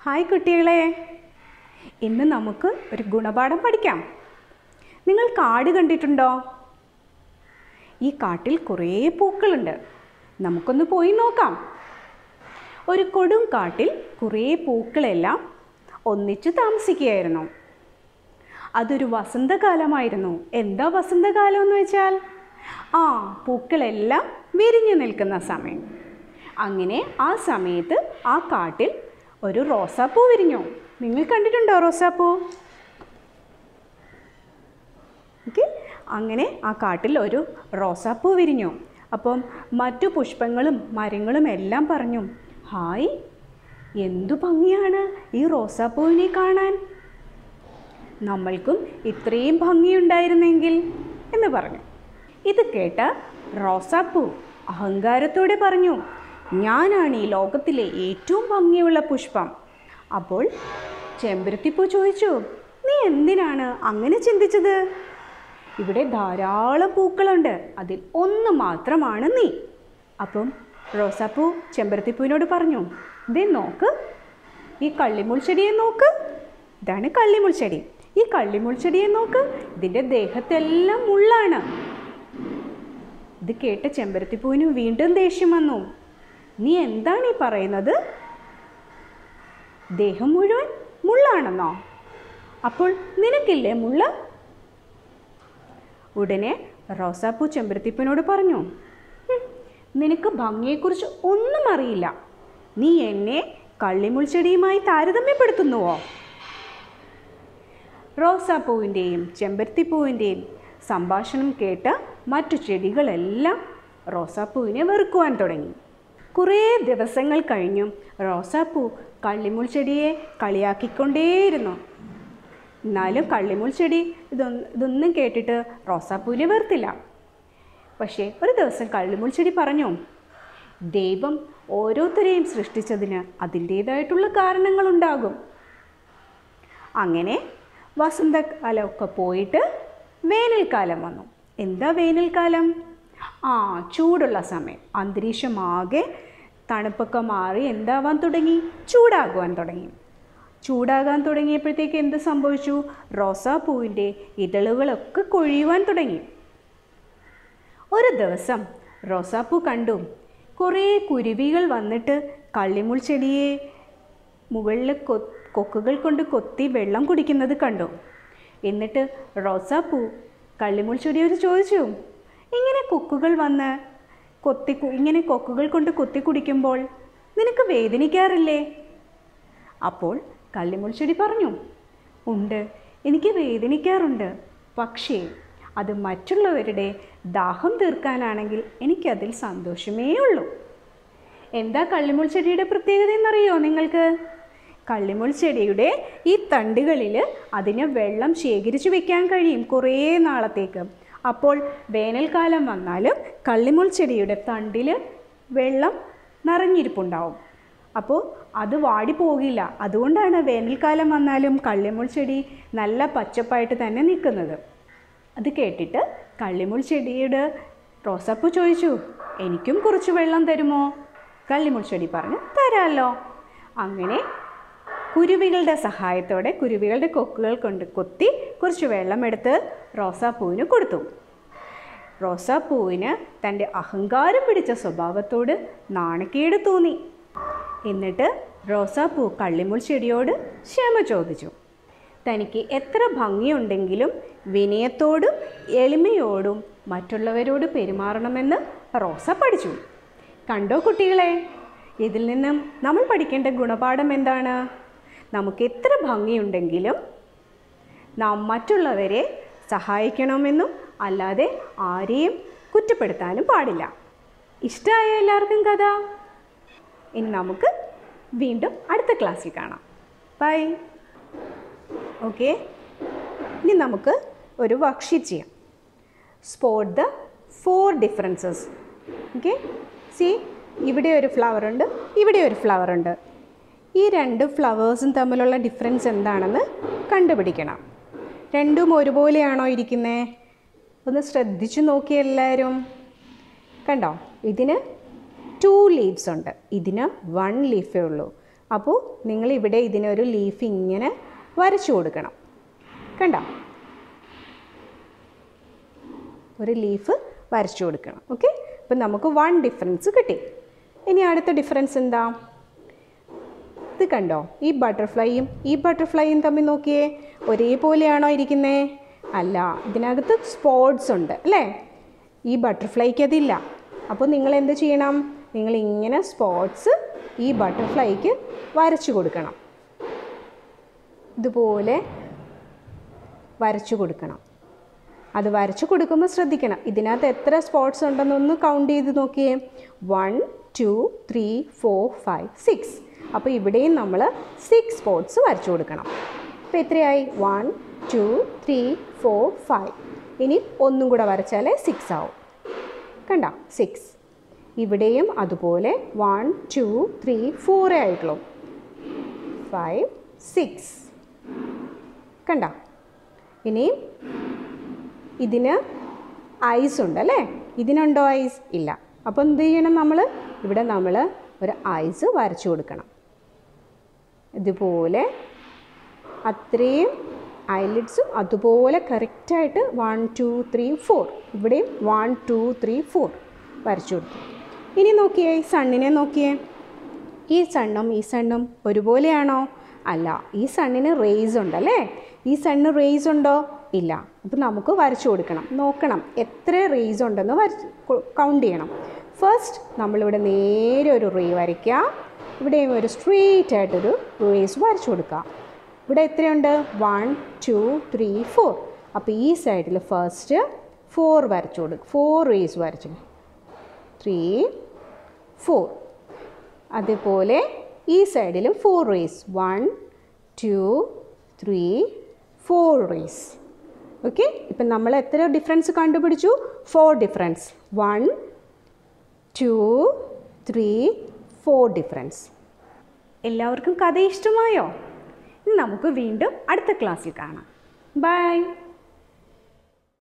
hi കുട്ടികളെ ഇന്ന് നമുക്ക് ഒരു ഗുണപാഠം പഠിക്കാം നിങ്ങൾ കാട് കണ്ടിട്ടുണ്ടോ ഈ കാട്ടിൽ കുറേ പൂക്കളുണ്ട് നമുക്കൊന്ന് പോയി നോക്കാം ഒരു കൊടും കാട്ടിൽ കുറേ പൂക്കളെല്ലാം ഒന്നിച്ചു താമസിക്കുകയായിരുന്നു അതൊരു വസന്തകാലമായിരുന്നു എന്താ വസന്തകാലം എന്ന് വെച്ചാൽ ആ പൂക്കളെല്ലാം വിരിഞ്ഞു നിൽക്കുന്ന സമയം അങ്ങനെ ആ സമയത്ത് ആ കാട്ടിൽ ഒരു റോസാപ്പൂ വിരിഞ്ഞു നിങ്ങൾ കണ്ടിട്ടുണ്ടോ റോസാപ്പൂ ഓക്കെ അങ്ങനെ ആ കാട്ടിൽ ഒരു റോസാപ്പൂ വിരിഞ്ഞു അപ്പം മറ്റു പുഷ്പങ്ങളും മരങ്ങളും എല്ലാം പറഞ്ഞു ഹായ് എന്തു ഭംഗിയാണ് ഈ റോസാപ്പൂവിനെ കാണാൻ നമ്മൾക്കും ഇത്രയും ഭംഗിയുണ്ടായിരുന്നെങ്കിൽ എന്ന് പറഞ്ഞു ഇത് കേട്ട റോസാപ്പൂ അഹങ്കാരത്തോടെ പറഞ്ഞു ഞാനാണ് ഈ ലോകത്തിലെ ഏറ്റവും ഭംഗിയുള്ള പുഷ്പം അപ്പോൾ ചെമ്പരത്തിപ്പൂ ചോദിച്ചു നീ എന്തിനാണ് അങ്ങനെ ചിന്തിച്ചത് ഇവിടെ ധാരാളം പൂക്കളുണ്ട് അതിൽ ഒന്ന് മാത്രമാണ് നീ അപ്പം റോസാപ്പൂ ചെമ്പരത്തിപ്പൂവിനോട് പറഞ്ഞു ദേ നോക്ക് ഈ കള്ളിമുൾ ചെടിയെ നോക്ക് ഇതാണ് കള്ളിമുൾ ചെടി ഈ കള്ളിമുൾ ചെടിയെ നോക്ക് ഇതിൻ്റെ ദേഹത്തെല്ലാം മുള്ളാണ് ഇത് കേട്ട ചെമ്പരത്തിപ്പൂവിന് വീണ്ടും ദേഷ്യം വന്നു നീ എന്താണ് ഈ പറയുന്നത് ദേഹം മുഴുവൻ മുള്ളാണെന്നോ അപ്പോൾ നിനക്കില്ലേ മുള്ള ഉടനെ റോസാപ്പൂ ചെമ്പരത്തിപ്പൂവിനോട് പറഞ്ഞു "ഹും, നിനക്ക് ഭംഗിയെക്കുറിച്ച് ഒന്നും അറിയില്ല നീ എന്നെ കള്ളിമുൾ ചെടിയുമായി താരതമ്യപ്പെടുത്തുന്നുവോ റോസാപ്പൂവിൻ്റെയും ചെമ്പരത്തിപ്പൂവിൻ്റെയും സംഭാഷണം കേട്ട മറ്റു ചെടികളെല്ലാം റോസാപ്പൂവിനെ വെറുക്കുവാൻ തുടങ്ങി കുറേ ദിവസങ്ങൾ കഴിഞ്ഞും റോസാപ്പൂ കള്ളിമുൾ ചെടിയെ കളിയാക്കിക്കൊണ്ടേയിരുന്നു എന്നാലും കള്ളിമുൾ ചെടി ഇതൊന്നും ഇതൊന്നും കേട്ടിട്ട് റോസാപ്പൂവിനെ വെറുത്തില്ല പക്ഷേ ഒരു ദിവസം കള്ളിമുൾ ചെടി പറഞ്ഞു ദൈവം ഓരോരുത്തരെയും സൃഷ്ടിച്ചതിന് അതിൻ്റേതായിട്ടുള്ള കാരണങ്ങളുണ്ടാകും അങ്ങനെ വസന്തകാലമൊക്കെ പോയിട്ട് വേനൽക്കാലം വന്നു എന്താ വേനൽക്കാലം ആ ചൂടുള്ള സമയം അന്തരീക്ഷമാകെ തണുപ്പൊക്കെ മാറി എന്താവാൻ തുടങ്ങി ചൂടാകുവാൻ തുടങ്ങി ചൂടാകാൻ തുടങ്ങിയപ്പോഴത്തേക്ക് എന്ത് സംഭവിച്ചു റോസാപ്പൂവിൻ്റെ ഇതളുകളൊക്കെ കൊഴിയുവാൻ തുടങ്ങി ഒരു ദിവസം റോസാപ്പൂ കണ്ടു കുറേ കുരുവികൾ വന്നിട്ട് കള്ളിമുൾ ചെടിയെ മുകളിൽ കൊ കൊക്കുകൾ കൊണ്ട് കൊത്തി വെള്ളം കുടിക്കുന്നത് കണ്ടു എന്നിട്ട് റോസാപ്പൂ കള്ളിമുൾ ചെടിയോട് ചോദിച്ചു ഇങ്ങനെ കൊക്കുകൾ വന്ന് കൊത്തി കു- ഇങ്ങനെ കൊക്കുകൾ കൊണ്ട് കൊത്തി കുടിക്കുമ്പോൾ നിനക്ക് വേദനിക്കാറില്ലേ അപ്പോൾ കള്ളിമുൾ ചെടി പറഞ്ഞു ഉണ്ട് എനിക്ക് വേദനിക്കാറുണ്ട് പക്ഷേ അത് മറ്റുള്ളവരുടെ ദാഹം തീർക്കാനാണെങ്കിൽ എനിക്കതിൽ സന്തോഷമേ ഉള്ളൂ എന്താ കള്ളിമുൾ ചെടിയുടെ പ്രത്യേകത എന്നറിയോ നിങ്ങൾക്ക് കള്ളിമുൾ ചെടിയുടെ ഈ തണ്ടുകളിൽ അതിന് വെള്ളം ശേഖരിച്ചു വെക്കാൻ കഴിയും കുറേ നാളത്തേക്ക് അപ്പോൾ വേനൽക്കാലം വന്നാലും കള്ളിമുൾ ചെടിയുടെ തണ്ടിൽ വെള്ളം നിറഞ്ഞിരിപ്പുണ്ടാവും അപ്പോൾ അത് വാടിപ്പോകില്ല അതുകൊണ്ടാണ് വേനൽക്കാലം വന്നാലും കള്ളിമുൾ ചെടി നല്ല പച്ചപ്പായിട്ട് തന്നെ നിൽക്കുന്നത് അത് കേട്ടിട്ട് കള്ളിമുൾ ചെടിയുടെ റോസാപ്പൂ ചോദിച്ചു എനിക്കും കുറച്ച് വെള്ളം തരുമോ കള്ളിമുൾ ചെടി പറഞ്ഞു തരാമല്ലോ അങ്ങനെ കുരുവികളുടെ സഹായത്തോടെ കുരുവികളുടെ കൊക്കുകൾ കൊണ്ട് കൊത്തി കുറച്ച് വെള്ളമെടുത്ത് റോസാപ്പൂവിന് കൊടുത്തു റോസാപ്പൂവിന് തൻ്റെ അഹങ്കാരം പിടിച്ച സ്വഭാവത്തോട് നാണക്കേട് തോന്നി എന്നിട്ട് റോസാപ്പൂ കള്ളിമുൾ ചെടിയോട് ക്ഷമ ചോദിച്ചു തനിക്ക് എത്ര ഭംഗിയുണ്ടെങ്കിലും വിനയത്തോടും എളിമയോടും മറ്റുള്ളവരോട് പെരുമാറണമെന്ന് റോസ പഠിച്ചു കണ്ടോ കുട്ടികളെ ഇതിൽ നിന്നും നമ്മൾ പഠിക്കേണ്ട ഗുണപാഠം എന്താണ് നമുക്ക് എത്ര ഭംഗിയുണ്ടെങ്കിലും നാം മറ്റുള്ളവരെ സഹായിക്കണമെന്നും അല്ലാതെ ആരെയും കുറ്റപ്പെടുത്താനും പാടില്ല ഇഷ്ടമായ എല്ലാവർക്കും കഥ ഇനി നമുക്ക് വീണ്ടും അടുത്ത ക്ലാസ്സിൽ കാണാം ബൈ ഓക്കെ ഇനി നമുക്ക് ഒരു വർക്ക്ഷീറ്റ് ചെയ്യാം spot the four differences okay see ഇവിടെ ഒരു ഫ്ലവർ ഉണ്ട് ഇവിടെ ഒരു ഫ്ലവർ ഉണ്ട് ഈ രണ്ട് ഫ്ലവേഴ്സും തമ്മിലുള്ള ഡിഫറൻസ് എന്താണെന്ന് കണ്ടുപിടിക്കണം രണ്ടും ഒരുപോലെയാണോ ഇരിക്കുന്നത് ഒന്ന് ശ്രദ്ധിച്ചു നോക്കി എല്ലാവരും കണ്ടോ ഇതിന് ടു ലീവ്സ് ഉണ്ട് ഇതിന് വൺ ലീഫേ ഉള്ളൂ അപ്പോൾ നിങ്ങൾ ഇവിടെ ഇതിനൊരു ലീഫ് ഇങ്ങനെ വരച്ചു കൊടുക്കണം കണ്ടോ ഒരു ലീഫ് വരച്ചു കൊടുക്കണം ഓക്കെ അപ്പം നമുക്ക് വൺ ഡിഫറൻസ് കിട്ടി ഇനി അടുത്ത ഡിഫറൻസ് എന്താ ഇത് കണ്ടോ ഈ ബട്ടർഫ്ലൈയും ഈ ബട്ടർഫ്ലൈയും തമ്മിൽ നോക്കിയേ ഒരേപോലെയാണോ ഇരിക്കുന്നേ അല്ല ഇതിനകത്ത് സ്പോട്സ് ഉണ്ട് അല്ലേ ഈ ബട്ടർഫ്ലൈക്ക് അതില്ല അപ്പോൾ നിങ്ങൾ എന്ത് ചെയ്യണം നിങ്ങൾ ഇങ്ങനെ സ്പോട്സ് ഈ ബട്ടർഫ്ലൈക്ക് വരച്ചു കൊടുക്കണം ഇതുപോലെ വരച്ചു കൊടുക്കണം അത് വരച്ചു കൊടുക്കുമ്പോൾ ശ്രദ്ധിക്കണം ഇതിനകത്ത് എത്ര സ്പോട്സ് ഉണ്ടെന്നൊന്ന് കൗണ്ട് ചെയ്ത് നോക്കിയേ one two three four five six അപ്പോൾ ഇവിടെയും നമ്മൾ സിക്സ് സ്പോട്സ് വരച്ചു കൊടുക്കണം അപ്പോൾ എത്രയായി one two three four five ഇനി ഒന്നും കൂടെ വരച്ചാലേ സിക്സ് ആവും കണ്ട സിക്സ് ഇവിടെയും അതുപോലെ വൺ ടു ത്രീ ഫോറേ ആയിട്ടുള്ളൂ ഫൈവ് സിക്സ് കണ്ട ഇനിയും ഇതിന് ഐസ് ഉണ്ട് അല്ലേ ഇതിനുണ്ടോ ഐസ് ഇല്ല അപ്പോൾ എന്ത് ചെയ്യണം നമ്മൾ ഇവിടെ നമ്മൾ ഒരു ഐസ് വരച്ചു കൊടുക്കണം ഇതുപോലെ അത്രയും ഐലിഡ്സും അതുപോലെ കറക്റ്റായിട്ട് വൺ ടു ത്രീ ഫോർ ഇവിടെയും വൺ ടു ത്രീ ഫോർ വരച്ചു കൊടുത്തു ഇനി നോക്കിയേ ഈ സണ്ണിനെ നോക്കിയേ ഈ സണ്ണും ഈ സണ്ണും ഒരുപോലെയാണോ അല്ല ഈ സണ്ണിന് റേസ് ഉണ്ടല്ലേ ഈ സണ്ണ് റേസ് ഉണ്ടോ ഇല്ല അപ്പോൾ നമുക്ക് വരച്ചു കൊടുക്കണം നോക്കണം എത്ര റേസ് ഉണ്ടെന്ന് വരച്ച് കൗണ്ട് ചെയ്യണം ഫസ്റ്റ് നമ്മളിവിടെ നേരെ ഒരു റേ വരയ്ക്കുക ഇവിടെയും ഒരു സ്ട്രെയിറ്റ് ആയിട്ടൊരു റേസ് വരച്ചു കൊടുക്കുക ഇവിടെ എത്രയുണ്ട് വൺ ടു ത്രീ ഫോർ അപ്പോൾ ഈ സൈഡിൽ ഫസ്റ്റ് ഫോർ വരച്ചു കൊടുക്കും ഫോർ റേസ് വരച്ചു ത്രീ ഫോർ അതുപോലെ ഈ സൈഡിലും four rays one two three four rays okay ഇപ്പം നമ്മൾ എത്ര ഡിഫറൻസ് കണ്ടുപിടിച്ചു four difference one two three four difference എല്ലാവർക്കും കഥ ഇഷ്ടമായോ ഇനി നമുക്ക് വീണ്ടും അടുത്ത ക്ലാസ്സിൽ കാണാം ബൈ